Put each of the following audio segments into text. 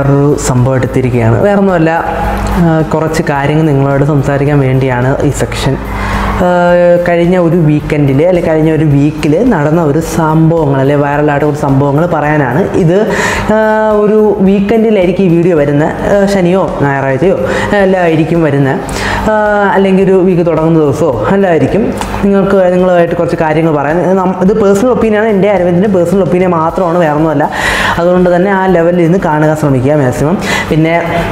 വേറൊരു സംഭവം എടുത്തിരിക്കുകയാണ് വേറൊന്നുമല്ല ആ, കുറച്ച് കാര്യങ്ങൾ നിങ്ങളോട് സംസാരിക്കാൻ വേണ്ടിയാണ് ഈ സെക്ഷൻ ആ, കഴിഞ്ഞ ഒരു വീക്കെൻഡിൽ അല്ലെങ്കിൽ കഴിഞ്ഞ ഒരു വീക്കിൽ നടന്ന ഒരു സംഭവങ്ങൾ അല്ലെങ്കിൽ വൈറലായിട്ട് ഒരു സംഭവങ്ങൾ പറയാനാണ് ഇത് ആ, ഒരു വീക്കെൻഡിലായിരിക്കും ഈ വീഡിയോ വരുന്നത് ആ, ശനിയോ ഞായറാഴ്ചയോ എല്ലാം ആയിരിക്കും വരുന്നത് അല്ലെങ്കിൽ ഒരു വീക്ക് തുടങ്ങുന്ന ദിവസമോ എല്ലായിരിക്കും നിങ്ങൾക്ക് നിങ്ങളുമായിട്ട് കുറച്ച് കാര്യങ്ങൾ പറയാൻ ഇത് നം- ഇത് പേഴ്സണൽ ഒപ്പീനിയനാണ് എൻ്റെ അരവിന്ദിൻ്റെ പേഴ്സണൽ ഒപ്പീനിയൻ മാത്രമാണ് വേറൊന്നുമല്ല അതുകൊണ്ട് തന്നെ ആ ലെവലിൽ നിന്ന് കാണുക ശ്രമിക്കുക മാക്സിമം പിന്നെ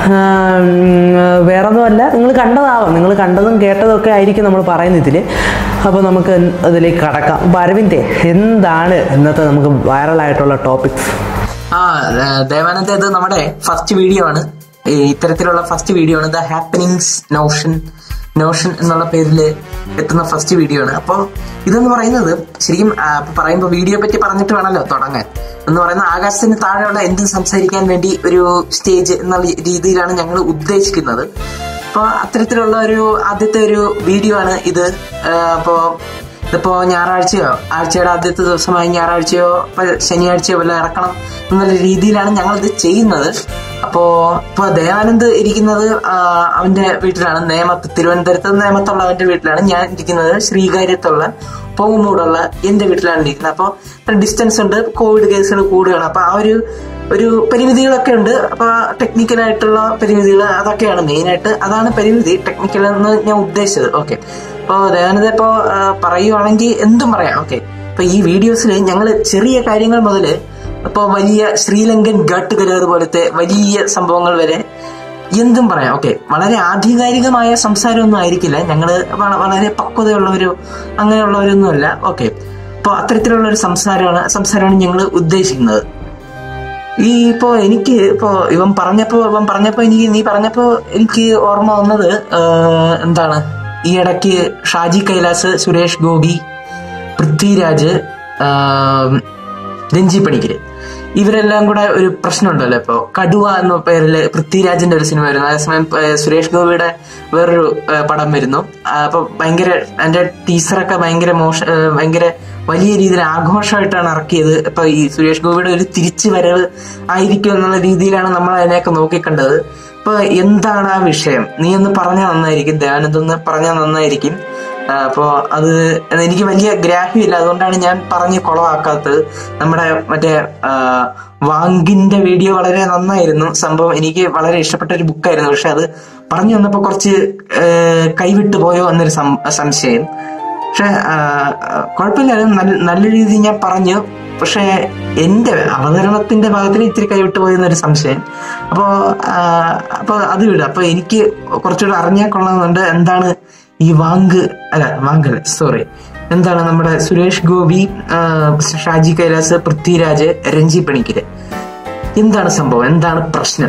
വേറെ ഒന്നുമല്ല നിങ്ങൾ കണ്ടതാവാം നിങ്ങൾ കണ്ടതും കേട്ടതും ഒക്കെ ആയിരിക്കും നമ്മൾ പറയുന്ന ഇതിൽ അപ്പോൾ നമുക്ക് അതിലേക്ക് കടക്കാം അപ്പോൾ അരവിന്ദേ എന്താണ് ഇന്നത്തെ നമുക്ക് വൈറലായിട്ടുള്ള ടോപ്പിക്സ് ആ ആ, ദേവാനന്ദ ഇത് നമ്മുടെ ഫസ്റ്റ് വീഡിയോ ആണ് ഈ ഇത്തരത്തിലുള്ള ഫസ്റ്റ് വീഡിയോ ആണ് ദ ഹാപ്പനിങ്സ് നോഷൻ നോഷൻ എന്നുള്ള പേരിൽ എത്തുന്ന ഫസ്റ്റ് വീഡിയോ ആണ് അപ്പോൾ ഇതെന്ന് പറയുന്നത് ശരിക്കും ആ, ഇപ്പൊ പറയുമ്പോൾ വീഡിയോ പറ്റി പറഞ്ഞിട്ട് വേണമല്ലോ തുടങ്ങാൻ എന്ന് പറയുന്ന ആകാശത്തിന് താഴെയുള്ള എന്തും സംസാരിക്കാൻ വേണ്ടി ഒരു സ്റ്റേജ് എന്നുള്ള രീതിയിലാണ് ഞങ്ങൾ ഉദ്ദേശിക്കുന്നത് അപ്പോൾ അത്തരത്തിലുള്ള ഒരു ആദ്യത്തെ ഒരു വീഡിയോ ആണ് ഇത് അപ്പോൾ ഇതിപ്പോ ഞായറാഴ്ചയോ ആഴ്ചയുടെ ആദ്യത്തെ ദിവസമായി ഞായറാഴ്ചയോ ഇപ്പൊ ശനിയാഴ്ചയോ വല്ല ഇറക്കണം എന്നുള്ള രീതിയിലാണ് ഞങ്ങൾ ഇത് ചെയ്യുന്നത് അപ്പോ ഇപ്പൊ ദയാനന്ദ് ഇരിക്കുന്നത് ആ, അവന്റെ വീട്ടിലാണ് നേമത്ത് തിരുവനന്തപുരത്ത് നേമത്തുള്ള അവന്റെ വീട്ടിലാണ് ഞാൻ ഇരിക്കുന്നത് ശ്രീകാര്യത്തുള്ള പോങ്ങുമൂടുള്ള എന്റെ വീട്ടിലാണ് ഇരിക്കുന്നത് അപ്പോൾ ഡിസ്റ്റൻസ് ഉണ്ട് കോവിഡ് കേസുകൾ കൂടുകയാണ് അപ്പൊ ആ ഒരു ഒരു പരിമിതികളൊക്കെ ഉണ്ട് അപ്പൊ ടെക്നിക്കലായിട്ടുള്ള പരിമിതികൾ അതൊക്കെയാണ് മെയിനായിട്ട് അതാണ് പരിമിതി ടെക്നിക്കൽ എന്ന് ഞാൻ ഉദ്ദേശിച്ചത് ഓക്കെ ഇപ്പോ ദയാനന്ദ ഇപ്പോ ആ, പറയുവാണെങ്കിൽ എന്തും പറയാം ഓക്കെ ഇപ്പൊ ഈ വീഡിയോസിൽ ഞങ്ങൾ ചെറിയ കാര്യങ്ങൾ മുതൽ ഇപ്പോ വലിയ ശ്രീലങ്കൻ ഗട്ട് കലർ പോലത്തെ വലിയ സംഭവങ്ങൾ വരെ എന്തും പറയാം ഓക്കെ വളരെ ആധികാരികമായ സംസാരമൊന്നും ആയിരിക്കില്ല ഞങ്ങള് വള- വളരെ പക്വതയുള്ളവരോ അങ്ങനെയുള്ളവരൊന്നുമല്ല ഓക്കെ അപ്പോൾ അത്തരത്തിലുള്ള ഒരു സംസാരമാണ് സംസാരമാണ് ഞങ്ങൾ ഉദ്ദേശിക്കുന്നത് ഈ ഇപ്പോ എനിക്ക് ഇപ്പോ ഇവൻ പറഞ്ഞപ്പോ ഇവൻ പറഞ്ഞപ്പോ എനിക്ക് നീ പറഞ്ഞപ്പോ എനിക്ക് ഓർമ്മ വന്നത് ആ, എന്താണ് ഈ ഇടയ്ക്ക് ഷാജി കൈലാസ് സുരേഷ് ഗോപി പൃഥ്വിരാജ് ആ, രഞ്ജി പണിക്കര് ഇവരെല്ലാം കൂടെ ഒരു പ്രശ്നമുണ്ടല്ലോ ഇപ്പൊ കടുവ എന്ന പേരില് പൃഥ്വിരാജിന്റെ ഒരു സിനിമ വരുന്നു അതേസമയം ഏ, സുരേഷ് ഗോപിയുടെ വേറൊരു ഏ, പടം വരുന്നു ആ, അപ്പൊ ഭയങ്കര അതിന്റെ ടീസറൊക്കെ ഭയങ്കര മോശ ഏ, ഭയങ്കര വലിയ രീതിയിൽ ആഘോഷമായിട്ടാണ് ഇറക്കിയത് ഇപ്പൊ ഈ സുരേഷ് ഗോപിയുടെ ഒരു തിരിച്ചു വരവ് ആയിരിക്കും എന്നുള്ള രീതിയിലാണ് നമ്മൾ അതിനെയൊക്കെ നോക്കിക്കണ്ടത് ഇപ്പൊ എന്താണ് ആ വിഷയം നീ ഒന്ന് പറഞ്ഞാൽ നന്നായിരിക്കും ദയാനന്ദ് ഒന്ന് പറഞ്ഞാൽ നന്നായിരിക്കും ആ, അപ്പോ അത് എനിക്ക് വലിയ ഗ്രാഹ്യമില്ല അതുകൊണ്ടാണ് ഞാൻ പറഞ്ഞ് കുളമാക്കാത്തത് നമ്മുടെ മറ്റേ ആ, വാങ്കിന്റെ വീഡിയോ വളരെ നന്നായിരുന്നു സംഭവം എനിക്ക് വളരെ ഇഷ്ടപ്പെട്ട ഒരു ബുക്കായിരുന്നു പക്ഷെ അത് പറഞ്ഞു വന്നപ്പോ കുറച്ച് ഏ, കൈവിട്ടു പോയോ എന്നൊരു സം- സംശയം പക്ഷെ ആ, കുഴപ്പമില്ല അത് നല്ല നല്ല രീതിയിൽ ഞാൻ പറഞ്ഞു പക്ഷെ എന്റെ അവതരണത്തിന്റെ ഭാഗത്തിൽ ഇത്തിരി കൈവിട്ടു പോയെന്നൊരു സംശയം അപ്പോ ആ, അപ്പൊ അത് വിടും അപ്പൊ എനിക്ക് കുറച്ചുകൂടെ അറിഞ്ഞാൽ കൊള്ളാമെന്നുണ്ട് എന്താണ് ഈ വാങ്ക് അല്ല വാങ്ക് സോറി എന്താണ് നമ്മുടെ സുരേഷ് ഗോപി ആ, ഷാജി കൈലാസ് പൃഥ്വിരാജ് രഞ്ജി പണിക്കര് എന്താണ് സംഭവം എന്താണ് പ്രശ്നം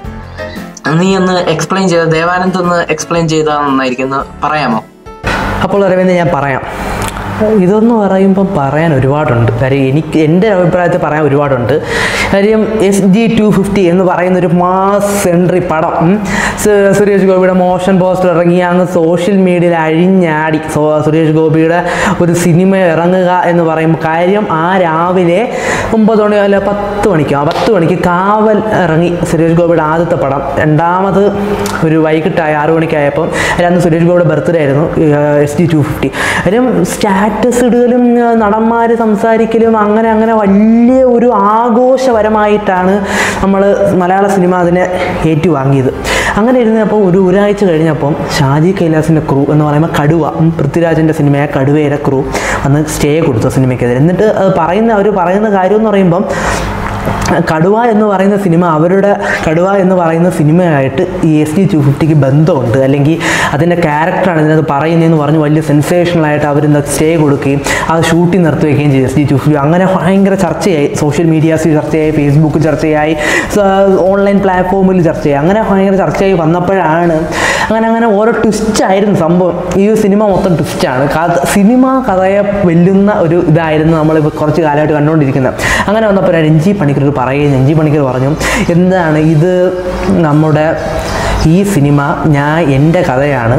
നീ ഒന്ന് എക്സ്പ്ലെയിൻ ചെയ്ത ദേവാനന്ദ് ഒന്ന് എക്സ്പ്ലെയിൻ ചെയ്താൽ നന്നായിരിക്കും ഒന്ന് പറയാമോ അപ്പോൾ അരവിന്ദ് ഞാൻ പറയാം ഇതെന്ന് പറയുമ്പോൾ പറയാൻ ഒരുപാടുണ്ട് കാര്യം എനിക്ക് എൻ്റെ അഭിപ്രായത്തിൽ പറയാൻ ഒരുപാടുണ്ട് കാര്യം എസ് ജി ടു ഫിഫ്റ്റി എന്ന് പറയുന്ന ഒരു മാസ് എൻട്രി പടം ഉം, സു- സുരേഷ് ഗോപിയുടെ മോഷൻ പോസ്റ്റർ ഇറങ്ങി അങ്ങ് സോഷ്യൽ മീഡിയയിൽ അഴിഞ്ഞാടി സോ സുരേഷ് ഗോപിയുടെ ഒരു സിനിമ ഇറങ്ങുക എന്ന് പറയുമ്പോൾ കാര്യം ആ രാവിലെ ഒമ്പത് മണി അല്ല പത്ത് മണിക്കോ ആ പത്ത് മണിക്ക് കാവൽ ഇറങ്ങി സുരേഷ് ഗോപിയുടെ ആദ്യത്തെ പടം രണ്ടാമത് ഒരു വൈകിട്ടായി ആറു മണിക്കായപ്പം അന്ന് സുരേഷ് ഗോപിയുടെ ബർത്ത്ഡേ ആയിരുന്നു എസ് ഡി ടു ഫിഫ്റ്റി കാര്യം സ്റ്റാറ്റസ് ഇടലും നടന്മാർ സംസാരിക്കലും അങ്ങനെ അങ്ങനെ വലിയ ഒരു ആഘോഷപരമായിട്ടാണ് നമ്മൾ മലയാള സിനിമ അതിനെ ഏറ്റുവാങ്ങിയത് അങ്ങനെ ഇരുന്നപ്പോൾ ഒരു ഒരാഴ്ച കഴിഞ്ഞപ്പം ഷാജി കൈലാസിൻ്റെ ക്രൂ എന്ന് പറയുമ്പോൾ കടുവ ഉം, പൃഥ്വിരാജിൻ്റെ സിനിമയായ കടുവയുടെ ക്രൂ അന്ന് സ്റ്റേ കൊടുത്തു സിനിമയ്ക്കെതിരെ എന്നിട്ട് അത് പറയുന്ന അവർ പറയുന്ന കാര്യം എന്ന് പറയുമ്പം കടുവ എന്ന് പറയുന്ന സിനിമ അവരുടെ കടുവ എന്ന് പറയുന്ന സിനിമയായിട്ട് ഈ എസ് ഡി ടു ഫിഫ്റ്റിക്ക് ബന്ധമുണ്ട് അല്ലെങ്കിൽ അതിൻ്റെ ക്യാരക്ടറാണ് ഇതിനകത്ത് പറയുന്നതെന്ന് പറഞ്ഞ് വലിയ സെൻസേഷണലായിട്ട് അവർ സ്റ്റേ കൊടുക്കുകയും അത് ഷൂട്ടിംഗ് നിർത്തിവെക്കുകയും ചെയ്തു എസ് ഡി ടു ഫിഫ്റ്റി അങ്ങനെ ഭയങ്കര ചർച്ചയായി സോഷ്യൽ മീഡിയാസിൽ ചർച്ചയായി ഫേസ്ബുക്ക് ചർച്ചയായി ഓൺലൈൻ പ്ലാറ്റ്ഫോമിൽ ചർച്ചയായി അങ്ങനെ ഭയങ്കര ചർച്ചയായി വന്നപ്പോഴാണ് അങ്ങനെ അങ്ങനെ ഓരോ ട്വിസ്റ്റായിരുന്നു സംഭവം ഈ സിനിമ മൊത്തം ട്വിസ്റ്റാണ് കഥ സിനിമ കഥയെ വെല്ലുന്ന ഒരു ഇതായിരുന്നു നമ്മളിപ്പോൾ കുറച്ച് കാലമായിട്ട് കണ്ടുകൊണ്ടിരിക്കുന്നത് അങ്ങനെ വന്നപ്പോൾ രഞ്ജി പണിക്കർ പറയുകയും രഞ്ജി പണിക്കർ പറഞ്ഞു എന്താണ് ഇത് നമ്മുടെ ഈ സിനിമ ഞാൻ എൻ്റെ കഥയാണ്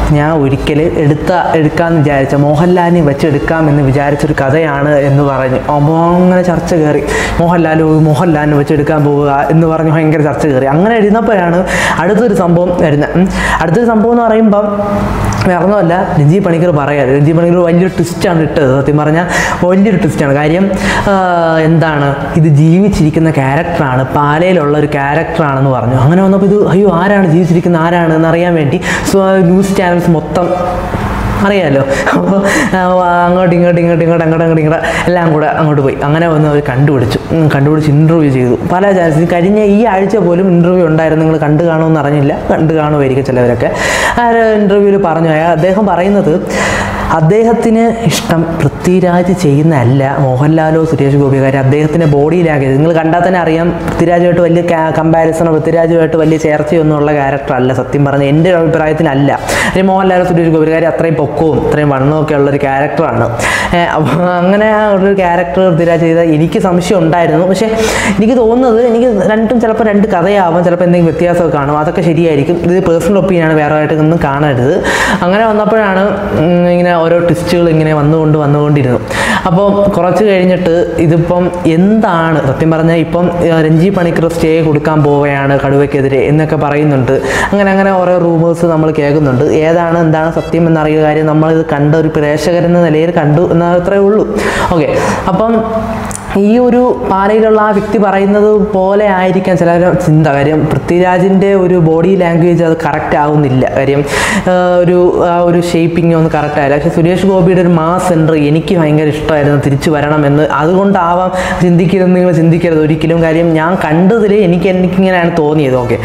ഞാൻ ഒരിക്കൽ എടുത്ത എടുക്കാമെന്ന് വിചാരിച്ച മോഹൻലാലിനെ വെച്ച് എടുക്കാമെന്ന് വിചാരിച്ചൊരു കഥയാണ് എന്ന് പറഞ്ഞു അപ്പോൾ അങ്ങനെ ചർച്ച കയറി മോഹൻലാൽ മോഹൻലാലിനെ വെച്ച് എടുക്കാൻ പോവുക എന്ന് പറഞ്ഞ് ഭയങ്കര ചർച്ച കയറി അങ്ങനെ എഴുതുന്നപ്പോഴാണ് അടുത്തൊരു സംഭവം വരുന്നത് ഉം. അടുത്തൊരു സംഭവം എന്ന് പറയുമ്പം വേറൊന്നുമല്ല രഞ്ജി പണിക്കർ പറയാറ് രഞ്ജി പണിക്കർ വലിയൊരു ട്വിസ്റ്റാണ് ഇട്ടത് സത്യം പറഞ്ഞാൽ വലിയൊരു ട്വിസ്റ്റാണ് കാര്യം ആ, എന്താണ് ഇത് ജീവിച്ചിരിക്കുന്ന ക്യാരക്ടറാണ് പാലയിലുള്ള ഒരു ക്യാരക്ടറാണെന്ന് പറഞ്ഞു അങ്ങനെ വന്നപ്പോൾ ഇത് അയ്യോ ആരാണ് ജീവിച്ചിരിക്കുന്ന ആരാണ് എന്നറിയാൻ വേണ്ടി സോ ന്യൂസ് ചാനൽസ് മൊത്തം അറിയാലോ അപ്പോൾ അങ്ങോട്ട് ഇങ്ങോട്ട് ഇങ്ങോട്ട് ഇങ്ങോട്ട് അങ്ങോട്ട് അങ്ങോട്ട് ഇങ്ങോട്ട് എല്ലാം കൂടെ അങ്ങോട്ട് പോയി അങ്ങനെ വന്ന് അവർ കണ്ടുപിടിച്ചു ഉം, കണ്ടുപിടിച്ച് ഇൻ്റർവ്യൂ ചെയ്തു പല ചാൻസ് കഴിഞ്ഞ ഈ ആഴ്ച പോലും ഇൻ്റർവ്യൂ ഉണ്ടായിരുന്നു നിങ്ങൾ കണ്ടു കാണുമെന്ന് അറിഞ്ഞില്ല കണ്ടു കാണുമായിരിക്കും ചിലവരൊക്കെ ആ ഇൻ്റർവ്യൂവിൽ പറഞ്ഞു അയാൾ അദ്ദേഹം പറയുന്നത് അദ്ദേഹത്തിന് ഇഷ്ടം പൃഥ്വിരാജ് ചെയ്യുന്നതല്ല മോഹൻലാലോ സുരേഷ് ഗോപി കാര്യം അദ്ദേഹത്തിൻ്റെ ബോഡിയിലാകെ നിങ്ങൾ കണ്ടാൽ തന്നെ അറിയാം പൃഥ്വിരാജുമായിട്ട് വലിയ കമ്പാരിസണോ പൃഥ്വിരാജുമായിട്ട് വലിയ ചേർച്ചയൊന്നും ഉള്ള ക്യാരക്ടർ അല്ല സത്യം പറഞ്ഞ എൻ്റെ ഒരു അഭിപ്രായത്തിലല്ല ഈ മോഹൻലാലോ സുരേഷ് ഗോപി കാര്യം അത്രയും പൊക്കവും അത്രയും വണ്ണവും ഒക്കെ ഉള്ള ഒരു ക്യാരക്ടറാണ് അപ്പോൾ അങ്ങനെ ആ ഒരു ക്യാരക്ടർ പൃഥ്വിരാജ് ചെയ്ത എനിക്ക് സംശയം ഉണ്ടായിരുന്നു പക്ഷേ എനിക്ക് തോന്നുന്നത് എനിക്ക് രണ്ടും ചിലപ്പോൾ രണ്ട് കഥയാവാം ചിലപ്പോൾ എന്തെങ്കിലും വ്യത്യാസമൊക്കെ കാണും അതൊക്കെ ശരിയായിരിക്കും ഇത് പേഴ്സണൽ ഒപ്പീനിയനാണ് വേറെ ആയിട്ട് ഒന്നും കാണരുത് അങ്ങനെ വന്നപ്പോഴാണ് ഉം, ഇങ്ങനെ ഓരോ ട്വിസ്റ്റുകൾ ഇങ്ങനെ വന്നുകൊണ്ട് വന്നുകൊണ്ടിരുന്നു അപ്പോൾ കുറച്ച് കഴിഞ്ഞിട്ട് ഇതിപ്പം എന്താണ് സത്യം പറഞ്ഞാൽ ഇപ്പം ഏഹ്, രഞ്ജി പണിക്കർ സ്റ്റേ കൊടുക്കാൻ പോവുകയാണ് കടുവയ്ക്കെതിരെ എന്നൊക്കെ പറയുന്നുണ്ട് അങ്ങനെ അങ്ങനെ ഓരോ റൂമേഴ്സ് നമ്മൾ കേൾക്കുന്നുണ്ട് ഏതാണ് എന്താണ് സത്യം എന്നറിയുക കാര്യം നമ്മളിത് കണ്ട ഒരു പ്രേക്ഷകരെന്ന നിലയിൽ കണ്ടു എന്നത്രേ ഉള്ളൂ ഓക്കെ അപ്പം ഈ ഒരു പാലയിലുള്ള ആ വ്യക്തി പറയുന്നത് പോലെ ആയിരിക്കാം ചില ചിന്ത കാര്യം പൃഥ്വിരാജിൻ്റെ ഒരു ബോഡി ലാംഗ്വേജ് അത് കറക്റ്റ് ആവുന്നില്ല കാര്യം ആ, ഒരു ആ ഒരു ഷേപ്പിംഗ് ഒന്നും കറക്റ്റ് ആയില്ല പക്ഷേ സുരേഷ് ഗോപിയുടെ ഒരു മാസ് എൻട്രി എനിക്ക് ഭയങ്കര ഇഷ്ടമായിരുന്നു തിരിച്ചു വരണമെന്ന് അതുകൊണ്ടാവാം ചിന്തിക്കരുത് നിങ്ങൾ ചിന്തിക്കരുത് ഒരിക്കലും കാര്യം ഞാൻ കണ്ടതിൽ എനിക്ക് എനിക്കിങ്ങനെയാണ് തോന്നിയത് ഓക്കെ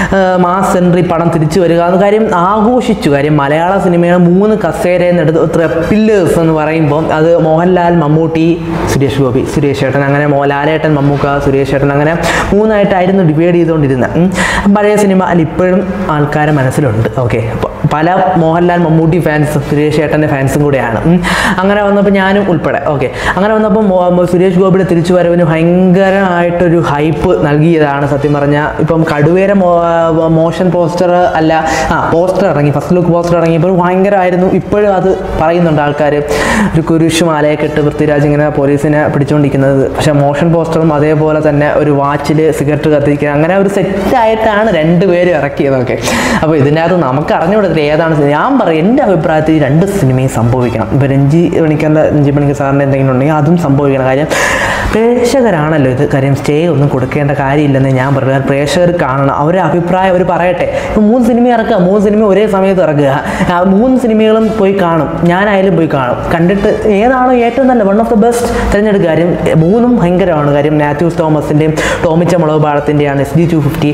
മാസ് എൻട്രി പടം തിരിച്ചു വരിക എന്ന് കാര്യം ആഘോഷിച്ചു കാര്യം മലയാള സിനിമയുടെ മൂന്ന് കസേരയിൽ നിന്ന് എടുത്ത് പില്ലേഴ്സ് എന്ന് പറയുമ്പോൾ അത് മോഹൻലാൽ മമ്മൂട്ടി സുരേഷ് ഗോപി സുരേഷ് ഏട്ടൻ അങ്ങനെ മോ ലാലേട്ടൻ മമ്മൂക്ക സുരേഷ് ഏട്ടൻ അങ്ങനെ മൂന്നായിട്ടായിരുന്നു ഡിവൈഡ് ചെയ്തുകൊണ്ടിരുന്നത് ഉം. പഴയ സിനിമ അല്ല ഇപ്പോഴും ആൾക്കാരെ മനസ്സിലുണ്ട് ഓക്കെ പല മോഹൻലാൽ മമ്മൂട്ടി ഫാൻസും സുരേഷ് ഏട്ടൻ്റെ ഫാൻസും കൂടെയാണ് ഉം. അങ്ങനെ വന്നപ്പോൾ ഞാനും ഉൾപ്പെടെ ഓക്കെ അങ്ങനെ വന്നപ്പോൾ മോ- മോ- സുരേഷ് ഗോപിയുടെ തിരിച്ചുവരവിന് ഭയങ്കരമായിട്ടൊരു ഹൈപ്പ് നൽകിയതാണ് സത്യം പറഞ്ഞാൽ ഇപ്പം കടുവേര മോഷൻ പോസ്റ്റർ അല്ല ആ പോസ്റ്റർ ഇറങ്ങി ഫസ്റ്റ് ലുക്ക് പോസ്റ്റർ ഇറങ്ങിയപ്പോൾ ഭയങ്കരമായിരുന്നു ഇപ്പോഴും അത് പറയുന്നുണ്ട് ആൾക്കാർ ഒരു കുരിശ് മാലയൊക്കെ ഇട്ട് പൃഥ്വിരാജ് ഇങ്ങനെ പോലീസിനെ പിടിച്ചുകൊണ്ടിരിക്കുന്നത് പക്ഷേ മോഷൻ പോസ്റ്ററും അതേപോലെ തന്നെ ഒരു വാച്ചിൽ സിഗരറ്റ് കത്തിക്കുക അങ്ങനെ ഒരു സെറ്റായിട്ടാണ് രണ്ടുപേരും ഇറക്കിയതൊക്കെ അപ്പോൾ ഇതിനകത്ത് നമുക്ക് അറിഞ്ഞുകൊടുത്തില്ല ഏതാണ് സിനിമ. ഞാൻ പറയും എൻ്റെ അഭിപ്രായത്തിൽ ഈ രണ്ട് സിനിമയും സംഭവിക്കണം ഇപ്പോൾ രഞ്ജി പണിക്കറിൻ്റെ രഞ്ജി പണിക്കർ സാറിൻ്റെ എന്തെങ്കിലും ഉണ്ടെങ്കിൽ അതും സംഭവിക്കണം കാര്യം പ്രേക്ഷകരാണല്ലോ ഇത് കാര്യം സ്റ്റേ ഒന്നും കൊടുക്കേണ്ട കാര്യമില്ലെന്ന് ഞാൻ പറയുന്നത് കാരണം പ്രേക്ഷകർ കാണണം അവരുടെ അഭിപ്രായം അവർ പറയട്ടെ ഇപ്പം മൂന്ന് സിനിമ ഇറക്കുക മൂന്ന് സിനിമ ഒരേ സമയത്ത് ഇറക്കുക ആ മൂന്ന് സിനിമകളും പോയി കാണും ഞാനായാലും പോയി കാണും കണ്ടിട്ട് ഏതാണോ ഏറ്റവും നല്ല വൺ ഓഫ് ദ ബെസ്റ്റ് തിരഞ്ഞെടുക്കുക കാര്യം മൂന്നും ഭയങ്കരമാണ് കാര്യം മാത്യൂസ് തോമസിൻ്റെയും ടോമിച്ച മുളക് പാടത്തിൻ്റെയാണ് S D two fifty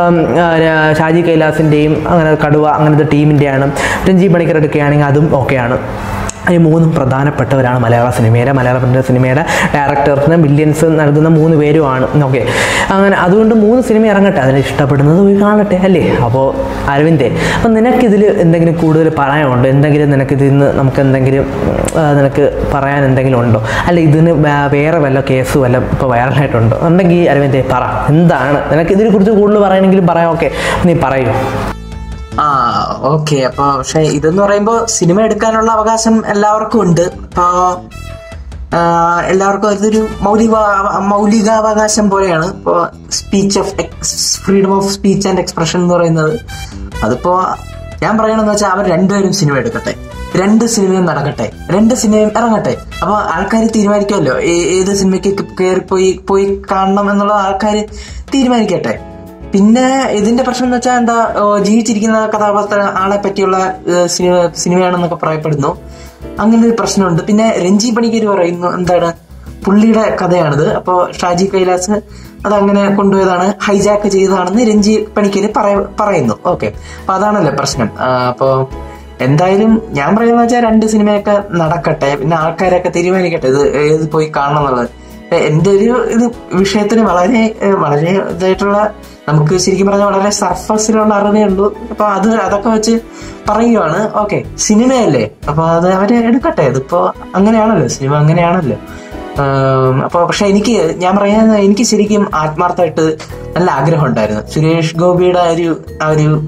Shaji കൈലാസിൻ്റെയും അങ്ങനെ കടുവ അങ്ങനത്തെ ടീമിൻ്റെയാണ് രഞ്ജി പണിക്കർ എടുക്കുകയാണെങ്കിൽ അതും ഓക്കെയാണ് ഈ മൂന്നും പ്രധാനപ്പെട്ടവരാണ് മലയാള സിനിമയുടെ മലയാള സിനിമയുടെ ഡയറക്ടേഴ്സിന് മില്യൻസ് നൽകുന്ന മൂന്ന് പേരുമാണ് ഓക്കെ അങ്ങനെ അതുകൊണ്ട് മൂന്ന് സിനിമ ഇറങ്ങട്ടെ അതിൽ ഇഷ്ടപ്പെടുന്നത് പോയി കാണട്ടെ അല്ലേ അപ്പോൾ അരവിന്ദേ അപ്പം നിനക്കിതിൽ എന്തെങ്കിലും കൂടുതൽ പറയാനുണ്ടോ എന്തെങ്കിലും നിനക്കിതിൽ നിന്ന് നമുക്ക് എന്തെങ്കിലും ആ, നിനക്ക് പറയാൻ എന്തെങ്കിലും ഉണ്ടോ അല്ല ഇതിന് വേ- വേറെ വല്ല കേസ് വല്ല ഇപ്പോൾ വൈറലായിട്ടുണ്ടോ ഉണ്ടെങ്കിൽ അരവിന്ദേ പറ എന്താണ് നിനക്ക് ഇതിനെക്കുറിച്ച് കൂടുതൽ പറയണമെങ്കിലും പറയാം ഓക്കെ നീ പറയൂ ആ ഓക്കെ അപ്പൊ പക്ഷെ ഇതെന്ന് പറയുമ്പോ സിനിമ എടുക്കാനുള്ള അവകാശം എല്ലാവർക്കും ഉണ്ട് അപ്പൊ ആ, എല്ലാവർക്കും അതൊരു മൗലിക മൗലികാവകാശം പോലെയാണ് ഇപ്പോ speech of freedom of speech and expression എന്ന് പറയുന്നത് അതിപ്പോ ഞാൻ പറയണെന്ന് വെച്ചാൽ അവർ രണ്ടുപേരും സിനിമ എടുക്കട്ടെ രണ്ട് സിനിമയും നടക്കട്ടെ രണ്ട് സിനിമയും ഇറങ്ങട്ടെ അപ്പൊ ആൾക്കാർ തീരുമാനിക്കുമല്ലോ ഏ- ഏത് സിനിമയ്ക്ക് കയറി പോയി പോയി കാണണം എന്നുള്ള ആൾക്കാർ തീരുമാനിക്കട്ടെ പിന്നെ ഇതിന്റെ പ്രശ്നം എന്ന് വെച്ചാൽ എന്താ ഓ, ജീവിച്ചിരിക്കുന്ന കഥാപാത്ര ആളെ പറ്റിയുള്ള ഏ, സിനിമ സിനിമയാണെന്നൊക്കെ പറയപ്പെടുന്നു അങ്ങനെ ഒരു പ്രശ്നമുണ്ട് പിന്നെ രഞ്ജി പണിക്കര് പറയുന്നു എന്താണ് പുള്ളിയുടെ കഥയാണിത് അപ്പോ ഷാജി കൈലാസ് അതങ്ങനെ കൊണ്ടുപോയതാണ് ഹൈജാക്ക് ചെയ്തതാണെന്ന് രഞ്ജി പണിക്കര് പറയ- പറയുന്നു ഓക്കെ അപ്പൊ അതാണല്ലോ പ്രശ്നം ആ, അപ്പോ എന്തായാലും ഞാൻ പറയുന്നത് വെച്ചാൽ രണ്ട് സിനിമയൊക്കെ നടക്കട്ടെ പിന്നെ ആൾക്കാരൊക്കെ തീരുമാനിക്കട്ടെ ഇത് ഏത് പോയി കാണണം എന്നുള്ളത് ഇപ്പൊ എന്റെ ഒരു ഇത് വിഷയത്തിന് വളരെ ഏഹ്, വളരെ ഇതായിട്ടുള്ള നമുക്ക് ശരിക്കും പറഞ്ഞാൽ വളരെ സർഫസിലുള്ള അറിവേ ഉള്ളൂ അപ്പൊ അത് അതൊക്കെ വെച്ച് പറയുവാണ് ഓക്കെ സിനിമയല്ലേ അപ്പൊ അത് അവര് എടുക്കട്ടെ ഇതിപ്പോ അങ്ങനെയാണല്ലോ സിനിമ അങ്ങനെയാണല്ലോ ആം, അപ്പൊ പക്ഷെ എനിക്ക് ഞാൻ പറയാൻ എനിക്ക് ശരിക്കും ആത്മാർത്ഥമായിട്ട് നല്ല ആഗ്രഹം ഉണ്ടായിരുന്നു സുരേഷ് ഗോപിയുടെ ആ ഒരു ആ ഒരു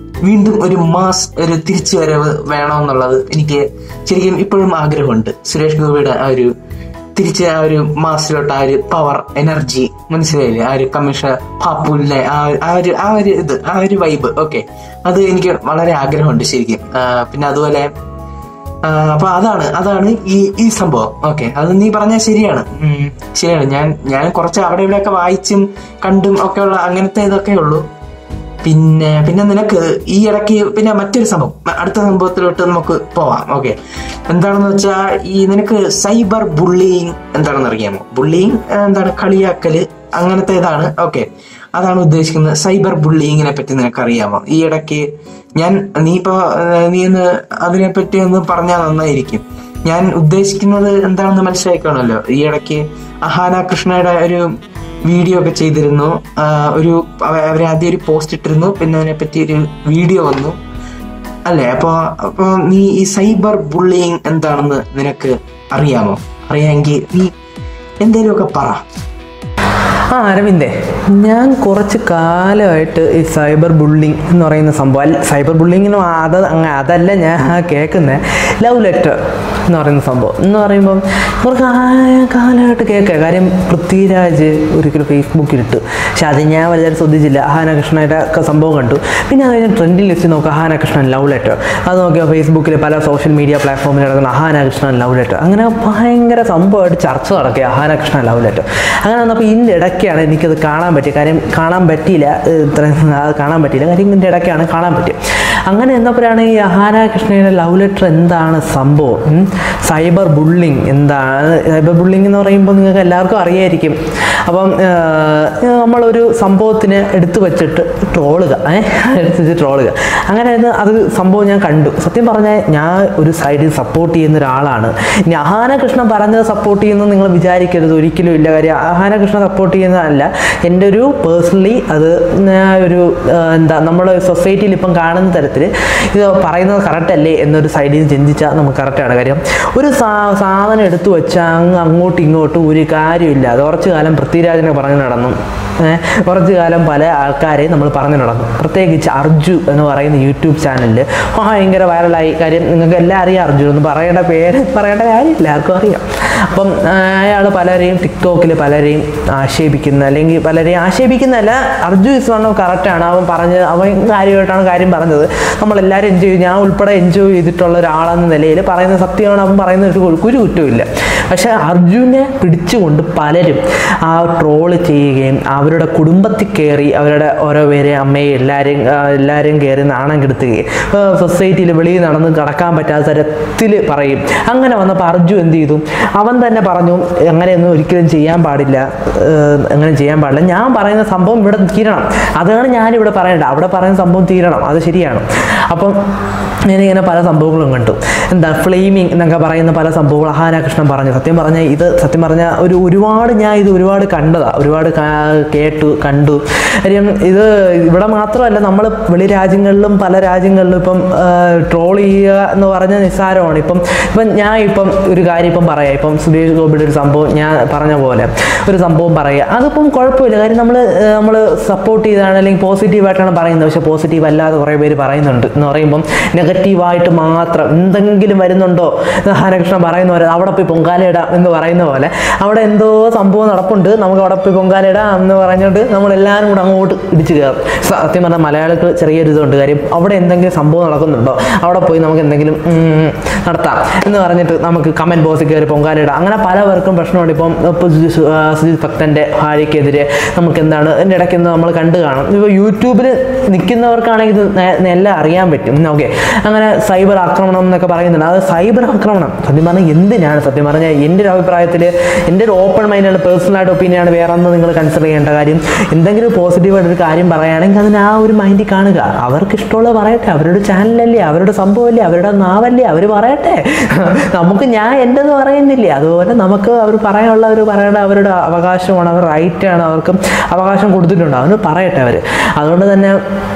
വീണ്ടും ഒരു മാസ് ഒരു തിരിച്ചുവരവ് വേണമെന്നുള്ളത് എനിക്ക് ശരിക്കും ഇപ്പോഴും ആഗ്രഹമുണ്ട് സുരേഷ് ഗോപിയുടെ ആ ഒരു തിരിച്ച് ആ ഒരു മാസിലോട്ട് ആ ഒരു പവർ എനർജി മനസ്സിലായില്ലേ ആ ഒരു കമ്മീഷൻ പാപ്പുലിനെ ആ ഒരു- ആ ഒരു ആ ഒരു ഇത് ആ ഒരു വൈബ് ഓക്കെ അത് എനിക്ക് വളരെ ആഗ്രഹമുണ്ട് ശരിക്കും ആ, പിന്നെ അതുപോലെ ആ, അപ്പൊ അതാണ് അതാണ് ഈ ഈ സംഭവം ഓക്കെ അത് നീ പറഞ്ഞാൽ ശരിയാണ് ഉം, ശരിയാണ് ഞാൻ ഞാൻ കുറച്ച് അവിടെ ഇവിടെയൊക്കെ വായിച്ചും കണ്ടും ഒക്കെ ഉള്ള അങ്ങനത്തെ ഇതൊക്കെ ഉള്ളൂ പിന്നെ പിന്നെ നിനക്ക് ഈ ഇടയ്ക്ക് പിന്നെ മറ്റൊരു സംഭവം മ- അടുത്ത സംഭവത്തിലോട്ട് നമുക്ക് പോവാം ഓക്കെ എന്താണെന്ന് വെച്ചാൽ ഈ നിനക്ക് സൈബർ ബുള്ളിങ് എന്താണെന്ന് അറിയാമോ ബുള്ളിങ് എന്താണ് കളിയാക്കല് അങ്ങനത്തെ ഇതാണ് ഓക്കെ അതാണ് ഉദ്ദേശിക്കുന്നത് സൈബർ ബുള്ളിങ്ങിനെ പറ്റി നിനക്ക് അറിയാമോ ഈ ഇടയ്ക്ക് ഞാൻ നീ ഇപ്പോ ഏഹ്, നീ ഒന്ന് അതിനെ പറ്റി ഒന്ന് പറഞ്ഞാൽ നന്നായിരിക്കും ഞാൻ ഉദ്ദേശിക്കുന്നത് എന്താണെന്ന് മനസ്സിലാക്കണമല്ലോ ഈ ഇടയ്ക്ക് അഹാന കൃഷ്ണയുടെ ഒരു വീഡിയോ ഒക്കെ ചെയ്തിരുന്നു ആ, ഒരു അവ- അവര് ആദ്യം ഒരു പോസ്റ്റ് ഇട്ടിരുന്നു പിന്നെ അതിനെ പറ്റി ഒരു വീഡിയോ വന്നു അല്ലേ അപ്പൊ അപ്പൊ നീ ഈ സൈബർ ബുള്ളിങ് എന്താണെന്ന് നിനക്ക് അറിയാമോ അറിയാമെങ്കിൽ നീ എന്തേലുമൊക്കെ പറ ആ അരവിന്ദേ ഞാൻ കുറച്ച് കാലമായിട്ട് ഈ സൈബർ ബുള്ളിങ് എന്ന് പറയുന്ന സംഭവം അല്ല സൈബർ ബുള്ളിങ്ങിനും അത് അങ്ങ- അതല്ല ഞാൻ കേൾക്കുന്നത് ലവ് ലെറ്റർ എന്ന് പറയുന്ന സംഭവം എന്ന് പറയുമ്പം കുറച്ച് കാ- കാലമായിട്ട് കേൾക്കുക കാര്യം പൃഥ്വിരാജ് ഒരിക്കലും ഫേസ്ബുക്കിലിട്ട് പക്ഷെ അത് ഞാൻ വളരെ ശ്രദ്ധിച്ചില്ല അഹാനകൃഷ്ണയുടെ ഒക്കെ സംഭവം കണ്ടു പിന്നെ അത് കഴിഞ്ഞ് ട്രെൻഡിൽ ലിസ്റ്റ് നോക്കുക അഹാനകൃഷ്ണൻ ലവ് ലെറ്റർ അത് നോക്കിയാൽ ഫേസ്ബുക്കിൽ പല സോഷ്യൽ മീഡിയ പ്ലാറ്റ്ഫോമിൽ നടക്കുന്ന അഹാനകൃഷ്ണൻ ലവ് ലെറ്റർ അങ്ങനെ ഭയങ്കര സംഭവമായിട്ട് ചർച്ച നടക്കുക അഹാനകൃഷ്ണൻ ലവ് ലെറ്റർ അങ്ങനെ വന്നപ്പോൾ ഇതിൻ്റെ ഇടയ്ക്കാണ് എനിക്കത് കാണാൻ പറ്റിയത് കാര്യം കാണാൻ പറ്റിയില്ല ഏഹ് ഇത്രയും അത് കാണാൻ പറ്റിയില്ല കാര്യം ഇതിൻ്റെ ഇടയ്ക്കാണ് കാണാൻ പറ്റിയത് അങ്ങനെ എന്നപ്പോഴാണ് ഈ അഹാന കൃഷ്ണയുടെ ലവ് ലെറ്റർ എന്താണ് സംഭവം ഉം? സൈബർ ബുള്ളിങ് എന്താണ് സൈബർ ബുള്ളിങ് എന്ന് പറയുമ്പോൾ നിങ്ങൾക്ക് എല്ലാവർക്കും അറിയായിരിക്കും അപ്പം ഏഹ്, നമ്മളൊരു സംഭവത്തിന് എടുത്തു വെച്ചിട്ട് ട്രോളുക ഏഹ് എടുത്ത് വെച്ച് ട്രോളുക അങ്ങനെ അത് അത് സംഭവം ഞാൻ കണ്ടു സത്യം പറഞ്ഞാൽ ഞാൻ ഒരു സൈഡിൽ സപ്പോർട്ട് ചെയ്യുന്ന ഒരാളാണ് ഇനി അഹാന കൃഷ്ണൻ പറഞ്ഞത് സപ്പോർട്ട് ചെയ്യുന്നു നിങ്ങൾ വിചാരിക്കരുത് ഒരിക്കലും ഇല്ല കാര്യം അഹാന കൃഷ്ണൻ സപ്പോർട്ട് ചെയ്യുന്നതല്ല എൻ്റെ ഒരു പേഴ്സണലി അത് ഞാൻ ഒരു ആ, എന്താ നമ്മുടെ സൊസൈറ്റിയിൽ ഇപ്പം കാണുന്ന തരത്തിൽ ഇത് പറയുന്നത് കറക്റ്റ് അല്ലേ എന്നൊരു സൈഡിൽ നിന്ന് ചിന്തിച്ചാൽ നമുക്ക് കറക്റ്റാണ് കാര്യം ഒരു സാ സാധനം എടുത്തു വെച്ചാൽ അങ്ങ് അങ്ങോട്ടും ഇങ്ങോട്ടും ഒരു കാര്യമില്ല അത് കുറച്ച് കാലം പൃഥ്വിരാജിനെ പറഞ്ഞു നടന്നു ഏഹ് കുറച്ച് കാലം പല ആൾക്കാരെയും നമ്മൾ പറഞ്ഞു നടന്നു പ്രത്യേകിച്ച് അർജു എന്ന് പറയുന്ന യൂട്യൂബ് ചാനലിൽ ഭയങ്കര വൈറലായി കാര്യം നിങ്ങൾക്ക് എല്ലാം അറിയാം അർജു എന്ന് പറയേണ്ട പേര് പറയേണ്ട കാര്യമില്ല ആർക്കും അറിയാം അപ്പം അയാൾ പലരെയും ടിക്ടോക്കിൽ പലരെയും ആക്ഷേപിക്കുന്ന അല്ലെങ്കിൽ പലരെയും ആക്ഷേപിക്കുന്നതല്ല അർജു ഇസ് വൺ കറക്റ്റാണ് അവൻ പറഞ്ഞത് അവൻ കാര്യമായിട്ടാണ് കാര്യം പറഞ്ഞത് നമ്മളെല്ലാവരും എൻജോയ് ചെയ്യും ഞാൻ ഉൾപ്പെടെ എൻജോയ് ചെയ്തിട്ടുള്ള ഒരാളെന്ന നിലയിൽ പറയുന്ന സത്യമാണ് അവൻ പറയുന്ന ഒരു ഒരു കുറ്റമില്ല പക്ഷേ അർജുനെ പിടിച്ചുകൊണ്ട് പലരും ആ ട്രോള് ചെയ്യുകയും അവരുടെ കുടുംബത്തിൽ കയറി അവരുടെ ഓരോ പേരെ അമ്മയെ എല്ലാവരെയും ആ, എല്ലാവരെയും കയറി നാണം കെടുത്തുകയും സൊസൈറ്റിയിൽ വെളിയിൽ നടന്ന് കടക്കാൻ പറ്റാത്ത തരത്തിൽ പറയും അങ്ങനെ വന്നപ്പോൾ അർജു എന്ത് ചെയ്തു അവൻ തന്നെ പറഞ്ഞു അങ്ങനെയൊന്നും ഒരിക്കലും ചെയ്യാൻ പാടില്ല ഏഹ്, അങ്ങനെ ചെയ്യാൻ പാടില്ല ഞാൻ പറയുന്ന സംഭവം ഇവിടെ തീരണം അതാണ് ഞാനിവിടെ പറയേണ്ടത് അവിടെ പറയുന്ന സംഭവം തീരണം അത് ശരിയാണ് അപ്പം ഞാനിങ്ങനെ പല സംഭവങ്ങളും കണ്ടു എന്താ ഫ്ലെയിമിങ് എന്നൊക്കെ പറയുന്ന പല സംഭവങ്ങൾ അഹാരാകൃഷ്ണൻ പറഞ്ഞു സത്യം പറഞ്ഞാൽ ഇത് സത്യം പറഞ്ഞാൽ ഒരു ഒരുപാട് ഞാൻ ഇത് ഒരുപാട് കണ്ടതാ ഒരുപാട് കാ- കേട്ടു കണ്ടു കാര്യം ഇത് ഇവിടെ മാത്രമല്ല നമ്മൾ വെളി രാജ്യങ്ങളിലും പല രാജ്യങ്ങളിലും ഇപ്പം ട്രോൾ ചെയ്യുക എന്ന് പറഞ്ഞ നിസ്സാരമാണ് ഇപ്പം ഇപ്പം ഞാൻ ഇപ്പം ഒരു കാര്യം ഇപ്പം പറയാം ഇപ്പം സുരേഷ് ഗോപിയുടെ ഒരു സംഭവം ഞാൻ പറഞ്ഞ പോലെ ഒരു സംഭവം പറയുക അതിപ്പം കുഴപ്പമില്ല കാര്യം നമ്മൾ നമ്മൾ സപ്പോർട്ട് ചെയ്താണ് അല്ലെങ്കിൽ പോസിറ്റീവായിട്ടാണ് പറയുന്നത് പക്ഷേ പോസിറ്റീവ് അല്ലാതെ കുറേ പേര് പറയുന്നുണ്ട് എന്ന് പറയുമ്പം നെഗറ്റീവായിട്ട് മാത്രം എന്തെങ്കിലും വരുന്നുണ്ടോ എന്ന് ഹരകൃഷ്ണൻ പറയുന്ന പോലെ അവിടെ പോയി പൊങ്കാലയിടാം എന്ന് പറയുന്ന പോലെ അവിടെ എന്തോ സംഭവം നടപ്പുണ്ട് നമുക്ക് അവിടെ പോയി പൊങ്കാലയിടാം എന്ന് പറഞ്ഞുകൊണ്ട് നമ്മളെല്ലാവരും കൂടെ അങ്ങോട്ട് ഇടിച്ചു കയറും സത്യം പറഞ്ഞാൽ മലയാളികൾക്ക് ചെറിയൊരു ഇതുണ്ട് കാര്യം അവിടെ എന്തെങ്കിലും സംഭവം നടക്കുന്നുണ്ടോ അവിടെ പോയി നമുക്ക് എന്തെങ്കിലും ഉം, നടത്താം എന്ന് പറഞ്ഞിട്ട് നമുക്ക് കമൻറ്റ് ബോക്സിൽ കയറി പൊങ്കാലയിടാം അങ്ങനെ പലവർക്കും പ്രശ്നമുണ്ട് ഇപ്പം ഇപ്പോൾ സുജി- ആ, സുജിത് ഭക്തൻ്റെ ഭാര്യയ്ക്കെതിരെ നമുക്ക് എന്താണ് ഇതിൻ്റെ ഇടയ്ക്ക് ഒന്ന് നമ്മൾ കണ്ടു കാണും ഇപ്പോൾ യൂട്യൂബിൽ നിൽക്കുന്നവർക്കാണെങ്കിൽ ഇത് നേ- എല്ലാം അറിയാൻ പറ്റും ഓക്കെ അങ്ങനെ സൈബർ ആക്രമണം എന്നൊക്കെ പറയുന്നുണ്ട് അത് സൈബർ ആക്രമണം സത്യം പറഞ്ഞാൽ എന്തിനാണ് സത്യം പറഞ്ഞാൽ എൻ്റെ ഒരു അഭിപ്രായത്തിൽ എൻ്റെ ഒരു ഓപ്പൺ മൈൻഡാണ് പേഴ്സണലായിട്ട് ഒപ്പീനിയനാണ് വേറെ ഒന്നും നിങ്ങൾ കൺസിഡർ ചെയ്യേണ്ട കാര്യം എന്തെങ്കിലും പോസിറ്റീവായിട്ട് ഒരു കാര്യം പറയുകയാണെങ്കിൽ അതിന് ആ ഒരു മൈൻഡിൽ കാണുക അവർക്ക് ഇഷ്ടമുള്ളത് പറയട്ടെ അവരുടെ ചാനലല്ലേ അവരുടെ സംഭവമല്ലേ അവരുടെ നാവല്ലേ അവർ പറയട്ടെ നമുക്ക് ഞാൻ എൻ്റെന്ന് പറയുന്നില്ലേ അതുപോലെ നമുക്ക് അവർ പറയാനുള്ള അവർ പറയേണ്ട അവരുടെ അവകാശമാണ് അവർ റൈറ്റാണ് അവർക്ക് അവകാശം കൊടുത്തിട്ടുണ്ട് അവന് പറയട്ടെ അവർ അതുകൊണ്ട് തന്നെ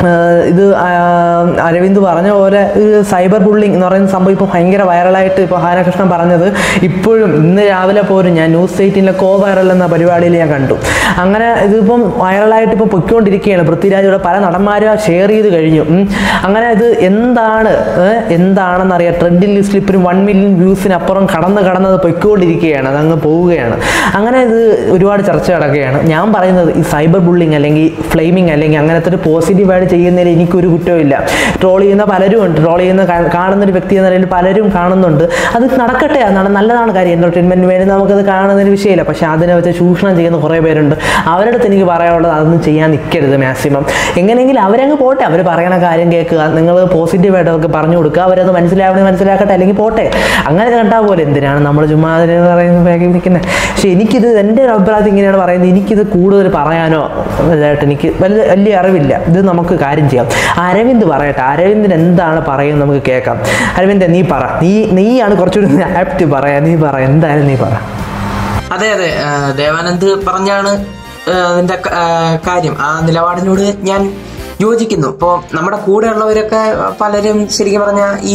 ആഹ് ഇത് ആഹ് അരവിന്ദ് പറഞ്ഞ പോലെ ഒരു സൈബർ ബുള്ളിങ് എന്ന് പറയുന്ന സംഭവം ഇപ്പോൾ ഭയങ്കര വൈറലായിട്ട് ഇപ്പോൾ ഹാനകൃഷ്ണൻ പറഞ്ഞത് ഇപ്പോഴും ഇന്ന് രാവിലെ പോലും ഞാൻ ന്യൂസ് എയ്റ്റീനിലെ കോ വൈറൽ എന്ന പരിപാടിയിൽ ഞാൻ കണ്ടു അങ്ങനെ ഇതിപ്പം വൈറലായിട്ട് ഇപ്പോൾ പൊയ്ക്കൊണ്ടിരിക്കുകയാണ് പൃഥ്വിരാജ് പല നടന്മാരും ഷെയർ ചെയ്ത് കഴിഞ്ഞു ഉം. അങ്ങനെ ഇത് എന്താണ് ഏഹ്, എന്താണെന്നറിയാം ട്രെൻഡിൽ സ്ലിപ്പിന് വൺ മില്യൺ വ്യൂസിനപ്പുറം കടന്ന് കടന്നത് പൊയ്ക്കൊണ്ടിരിക്കുകയാണ് അതങ്ങ് പോവുകയാണ് അങ്ങനെ ഇത് ഒരുപാട് ചർച്ച നടക്കുകയാണ് ഞാൻ പറയുന്നത് ഈ സൈബർ ബുള്ളിങ് അല്ലെങ്കിൽ ഫ്ലെയിമിങ് അല്ലെങ്കിൽ അങ്ങനത്തെ ഒരു പോസിറ്റീവായിട്ട് ചെയ്യുന്നതിൽ എനിക്കൊരു കുറ്റമില്ല ട്രോൾ ചെയ്യുന്ന പലരും ഉണ്ട് ട്രോൾ ചെയ്യുന്ന കാ- കാണുന്ന ഒരു വ്യക്തി എന്ന നിലയിൽ പലരും കാണുന്നുണ്ട് അത് നടക്കട്ടെ അതാണ് നല്ലതാണ് കാര്യം എൻ്റർടൈൻമെൻറ്റിന് വേണ്ടി നമുക്കത് കാണുന്നതിന് വിഷയമില്ല പക്ഷേ അതിനെ വെച്ച് ചൂഷണം ചെയ്യുന്ന കുറേ പേരുണ്ട് അവരുടെ അടുത്ത് എനിക്ക് പറയാനുള്ളത് അതൊന്നും ചെയ്യാൻ നിൽക്കരുത് മാക്സിമം എങ്ങനെയെങ്കിലും അവരങ്ങ് പോട്ടെ അവർ പറയണ കാര്യം കേൾക്കുക നിങ്ങൾ പോസിറ്റീവായിട്ട് അവർക്ക് പറഞ്ഞു കൊടുക്കുക അവരത് മനസ്സിലാവണേ മനസ്സിലാക്കട്ടെ അല്ലെങ്കിൽ പോട്ടെ അങ്ങനെ കണ്ടാൽ പോലെ എന്തിനാണ് നമ്മൾ ചുമ്മാ അതിന് പറയുന്നത് ബാഗിൽ നിൽക്കുന്നത് പക്ഷേ എനിക്കിത് എൻ്റെ ഒരു അഭിപ്രായത്തിൽ ഇങ്ങനെയാണ് പറയുന്നത് എനിക്കിത് കൂടുതൽ പറയാനോ ഇതായിട്ട് എനിക്ക് വലിയ വലിയ അറിവില്ല ഇത് നമുക്ക് കാര്യം ചെയ്യാം അരവിന്ദ് പറയട്ടെ അരവിന്ദിന് എന്താണ് പറയുന്നത് നമുക്ക് കേൾക്കാം അരവിന്ദ് നീ പറ നീ നീയാണ് കുറച്ചുകൂടി ആപ്റ്റ് പറയാ നീ പറ എന്തായാലും നീ പറ അതെ അതെ ആ, ദേവാനന്ദ് പറഞ്ഞാണ് ആ, അതിന്റെ ക- ആ, കാര്യം ആ നിലപാടിനോട് ഞാൻ യോജിക്കുന്നു ഇപ്പോ നമ്മുടെ കൂടെ ഉള്ളവരൊക്കെ പലരും ശരിക്കും പറഞ്ഞ ഈ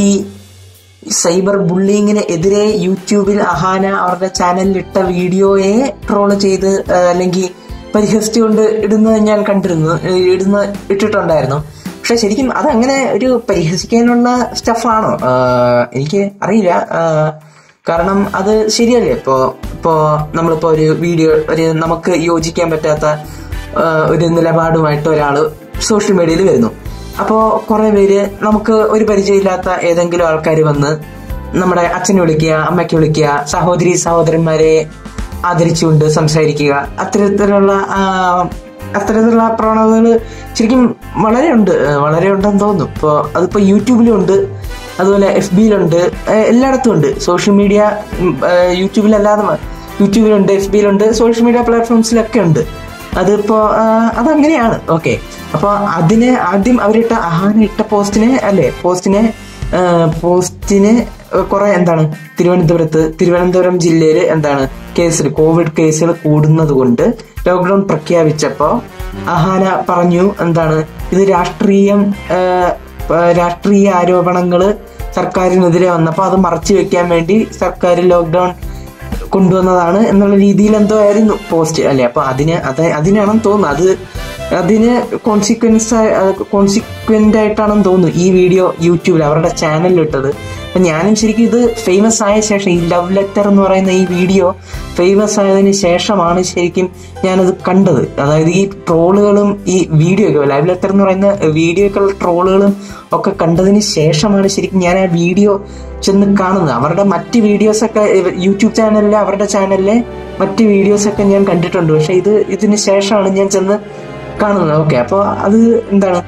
സൈബർ ബുള്ളിങ്ങിന് എതിരെ യൂട്യൂബിൽ അഹാന അവരുടെ ചാനലിൽ ഇട്ട വീഡിയോയെ ട്രോള് ചെയ്ത് ആ, അല്ലെങ്കിൽ പരിഹസിച്ചുകൊണ്ട് ഇടുന്നത് ഞാൻ കണ്ടിരുന്നു ഏ, ഇടുന്ന ഇട്ടിട്ടുണ്ടായിരുന്നു പക്ഷെ ശരിക്കും അതങ്ങനെ ഒരു പരിഹസിക്കാനുള്ള സ്റ്റഫാണോ എനിക്ക് അറിയില്ല ആ, കാരണം അത് ശരിയല്ലേ ഇപ്പോ ഇപ്പോ നമ്മളിപ്പോ ഒരു വീഡിയോ ഒരു നമുക്ക് യോജിക്കാൻ പറ്റാത്ത ആ, ഒരു നിലപാടുമായിട്ട് ഒരാള് സോഷ്യൽ മീഡിയയിൽ വരുന്നു അപ്പോ കുറെ പേര് നമുക്ക് ഒരു പരിചയമില്ലാത്ത ഏതെങ്കിലും ആൾക്കാർ വന്ന് നമ്മുടെ അച്ഛനെ വിളിക്കുക അമ്മയ്ക്ക് വിളിക്കുക സഹോദരി സഹോദരന്മാരെ ആദരിച്ചുകൊണ്ട് സംസാരിക്കുക അത്തരത്തിലുള്ള ആ, അത്തരത്തിലുള്ള പ്രവണതകൾ ശരിക്കും വളരെ ഉണ്ട് ഏഹ് വളരെ ഉണ്ടെന്ന് തോന്നുന്നു ഇപ്പോൾ അതിപ്പോൾ യൂട്യൂബിലും ഉണ്ട് അതുപോലെ എഫ് ബിയിലുണ്ട് എല്ലായിടത്തും ഉണ്ട് സോഷ്യൽ മീഡിയ യൂട്യൂബിലല്ലാതെ മ- യൂട്യൂബിലുണ്ട് എഫ് ബിയിലുണ്ട് സോഷ്യൽ മീഡിയ പ്ലാറ്റ്ഫോംസിലൊക്കെ ഉണ്ട് അതിപ്പോ ആ, അതങ്ങനെയാണ് ഓക്കെ അപ്പൊ അതിന് ആദ്യം അവരിട്ട അഹാന ഇട്ട പോസ്റ്റിനെ അല്ലെ പോസ്റ്റിനെ ആ, പോസ്റ്റിന് കുറെ എന്താണ് തിരുവനന്തപുരത്ത് തിരുവനന്തപുരം ജില്ലയിൽ എന്താണ് കേസുകൾ കോവിഡ് കേസുകൾ കൂടുന്നത് കൊണ്ട് ലോക്ക്ഡൌൺ പ്രഖ്യാപിച്ചപ്പോ അഹാന പറഞ്ഞു എന്താണ് ഇത് രാഷ്ട്രീയം ആ, ആ, രാഷ്ട്രീയ ആരോപണങ്ങള് സർക്കാരിനെതിരെ വന്നപ്പോ അത് മറച്ചു വെക്കാൻ വേണ്ടി സർക്കാർ ലോക്ക്ഡൌൺ കൊണ്ടുവന്നതാണ് എന്നുള്ള രീതിയിൽ എന്തോ ആയിരുന്നു പോസ്റ്റ് അല്ലെ അപ്പൊ അതിന് അത് അതിനാണെന്ന് തോന്നുന്നു അത് അതിന് കോൺസിക്വൻസ് കോൺസിക്വന്റ് ആയിട്ടാണെന്ന് തോന്നുന്നു ഈ വീഡിയോ യൂട്യൂബിൽ അവരുടെ ചാനലിൽ ഇട്ടത് അപ്പൊ ഞാനും ശരിക്കും ഇത് ഫേമസ് ആയ ശേഷം ഈ ലവ് ലെറ്റർ എന്ന് പറയുന്ന ഈ വീഡിയോ ഫേമസ് ആയതിനു ശേഷമാണ് ശരിക്കും ഞാനത് കണ്ടത് അതായത് ഈ ട്രോളുകളും ഈ വീഡിയോ ഒക്കെ ലവ് ലെറ്റർ എന്ന് പറയുന്ന വീഡിയോക്കുള്ള ട്രോളുകളും ഒക്കെ കണ്ടതിന് ശേഷമാണ് ശരിക്കും ഞാൻ ആ വീഡിയോ ചെന്ന് കാണുന്നത് അവരുടെ മറ്റ് വീഡിയോസ് ഒക്കെ യൂട്യൂബ് ചാനലിലെ അവരുടെ ചാനലിലെ മറ്റ് വീഡിയോസ് ഒക്കെ ഞാൻ കണ്ടിട്ടുണ്ട് പക്ഷെ ഇത് ഇതിന് ശേഷമാണ് ഞാൻ ചെന്ന് കാണുന്നത് ഓക്കെ അപ്പോൾ അത് എന്താണ്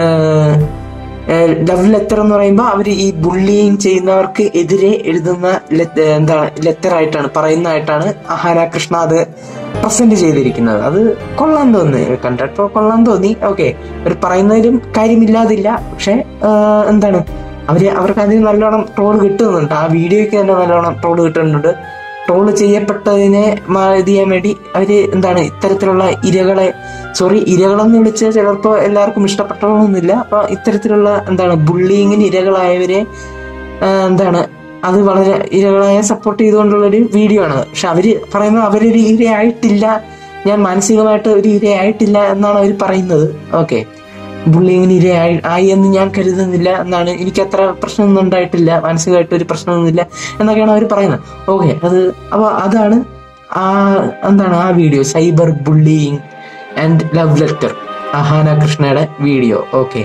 ലവ് ലെറ്റർ എന്ന് പറയുമ്പോൾ അവർ ഈ ബുള്ളിങ് ചെയ്യുന്നവർക്ക് എതിരെ എഴുതുന്ന ലെ- എന്താണ് ലെറ്റർ ആയിട്ടാണ് പറയുന്നതായിട്ടാണ് അഹാന കൃഷ്ണ അത് പ്രസന്റ് ചെയ്തിരിക്കുന്നത് അത് കൊള്ളാൻ തോന്നി കണ്ടപ്പോ കൊള്ളാൻ തോന്നി ഓക്കെ അവർ പറയുന്നതിലും കാര്യമില്ലാതില്ല പക്ഷെ എന്താണ് അവര് അവർക്ക് അതിന് നല്ലോണം ട്രോൾ കിട്ടുന്നുണ്ട് ആ വീഡിയോയ്ക്ക് തന്നെ നല്ലോണം ട്രോൾ കിട്ടുന്നുണ്ട് ട്രോൾ ചെയ്യപ്പെട്ടതിനെ മ- ഇത് ചെയ്യാൻ വേണ്ടി അവര് എന്താണ് ഇത്തരത്തിലുള്ള ഇരകളെ സോറി ഇരകളെന്ന് വിളിച്ച് ചിലപ്പോ എല്ലാവർക്കും ഇഷ്ടപ്പെട്ടണമെന്നില്ല അപ്പൊ ഇത്തരത്തിലുള്ള എന്താണ് ബുള്ളിങ്ങിന് ഇരകളായവരെ ആ, എന്താണ് അത് വളരെ ഇരകളായ സപ്പോർട്ട് ചെയ്തുകൊണ്ടുള്ള ഒരു വീഡിയോ ആണ് പക്ഷെ അവര് പറയുന്നത് അവരൊരു ഇരയായിട്ടില്ല ഞാൻ മാനസികമായിട്ട് ഒരു ഇരയായിട്ടില്ല എന്നാണ് അവർ പറയുന്നത് ഓക്കെ ബുള്ളിങ്ങിന് ഇരയായി ആയി എന്ന് ഞാൻ കരുതുന്നില്ല എന്നാണ് എനിക്ക് അത്ര പ്രശ്നമൊന്നും ഉണ്ടായിട്ടില്ല മാനസികമായിട്ട് ഒരു പ്രശ്നമൊന്നുമില്ല എന്നൊക്കെയാണ് അവർ പറയുന്നത് ഓക്കെ അത് അപ്പൊ അതാണ് ആ എന്താണ് ആ video cyber bullying and love letter Ahaana കൃഷ്ണയുടെ വീഡിയോ ഓക്കെ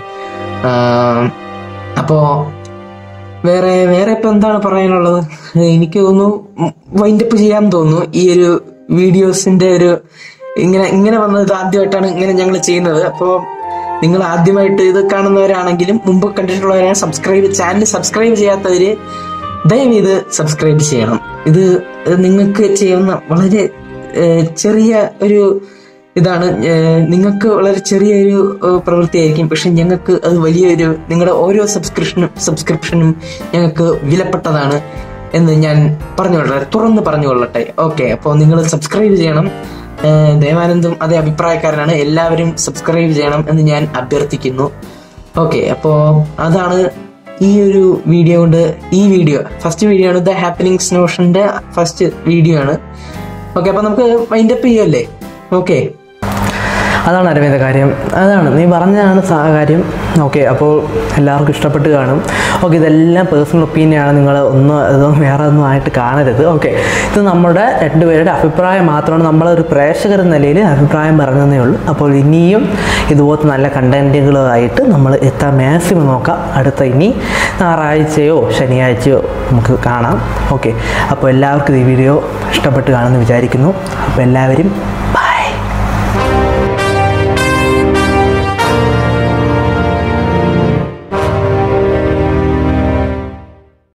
അപ്പോ വേറെ വേറെ ഇപ്പൊ എന്താണ് പറയാനുള്ളത് എനിക്ക് തോന്നുന്നു വൈൻഡപ്പ് ചെയ്യാൻ തോന്നുന്നു ഈ ഒരു വീഡിയോസിന്റെ ഒരു ഇങ്ങനെ ഇങ്ങനെ വന്നത് ഇത് ആദ്യമായിട്ടാണ് ഇങ്ങനെ ഞങ്ങൾ ചെയ്യുന്നത് അപ്പോൾ നിങ്ങൾ ആദ്യമായിട്ട് ഇത് കാണുന്നവരാണെങ്കിലും മുമ്പ് കണ്ടിട്ടുള്ളവരാണ് സബ്സ്ക്രൈബ് ചാനൽ സബ്സ്ക്രൈബ് ചെയ്യാത്തവര് ദയവ് ഇത് സബ്സ്ക്രൈബ് ചെയ്യണം ഇത് നിങ്ങൾക്ക് ചെയ്യുന്ന വളരെ ഏഹ്, ചെറിയ ഒരു ഇതാണ് ഏഹ്, നിങ്ങൾക്ക് വളരെ ചെറിയൊരു ഏഹ്, പ്രവൃത്തിയായിരിക്കും പക്ഷെ ഞങ്ങൾക്ക് അത് വലിയൊരു നിങ്ങളുടെ ഓരോ സബ്സ്ക്രിപ്ഷനും സബ്സ്ക്രിപ്ഷനും ഞങ്ങൾക്ക് വിലപ്പെട്ടതാണ് എന്ന് ഞാൻ പറഞ്ഞുകൊള്ളട്ടെ തുറന്ന് പറഞ്ഞുകൊള്ളട്ടെ ഓക്കെ അപ്പോൾ നിങ്ങൾ സബ്സ്ക്രൈബ് ചെയ്യണം ഏഹ് ദേവാനന്ദും അതേ അഭിപ്രായക്കാരനാണ് എല്ലാവരും സബ്സ്ക്രൈബ് ചെയ്യണം എന്ന് ഞാൻ അഭ്യർത്ഥിക്കുന്നു ഓക്കെ അപ്പോൾ അതാണ് ഈ ഒരു വീഡിയോ കൊണ്ട് ഈ വീഡിയോ ഫസ്റ്റ് വീഡിയോ ആണ് ദ ഹാപ്പനിങ്സ് നോഷന്റെ ഫസ്റ്റ് വീഡിയോ ആണ് ഓക്കെ അപ്പൊ നമുക്ക് മൈൻഡപ്പ് ചെയ്യല്ലേ ഓക്കെ അതാണ് അരവിന്ദ കാര്യം അതാണ് നീ പറഞ്ഞതാണ് സാ കാര്യം ഓക്കെ അപ്പോൾ എല്ലാവർക്കും ഇഷ്ടപ്പെട്ട് കാണും ഓക്കെ ഇതെല്ലാം പേഴ്സണൽ ഒപ്പീനിയനാണ് നിങ്ങൾ ഒന്നും ഇതൊന്നും വേറെ ഒന്നും ആയിട്ട് കാണരുത് ഓക്കെ ഇത് നമ്മുടെ രണ്ടുപേരുടെ അഭിപ്രായം മാത്രമാണ് നമ്മളൊരു പ്രേക്ഷകർ എന്ന നിലയിൽ അഭിപ്രായം പറഞ്ഞതേ ഉള്ളൂ അപ്പോൾ ഇനിയും ഇതുപോലത്തെ നല്ല കണ്ടൻറ്റുകളുമായിട്ട് നമ്മൾ എത്താൻ മാക്സിമം നോക്കാം അടുത്ത ഇനി ഞായറാഴ്ചയോ ശനിയാഴ്ചയോ നമുക്ക് കാണാം ഓക്കെ അപ്പോൾ എല്ലാവർക്കും ഈ വീഡിയോ ഇഷ്ടപ്പെട്ട് കാണുമെന്ന് വിചാരിക്കുന്നു അപ്പോൾ എല്ലാവരും ബൈ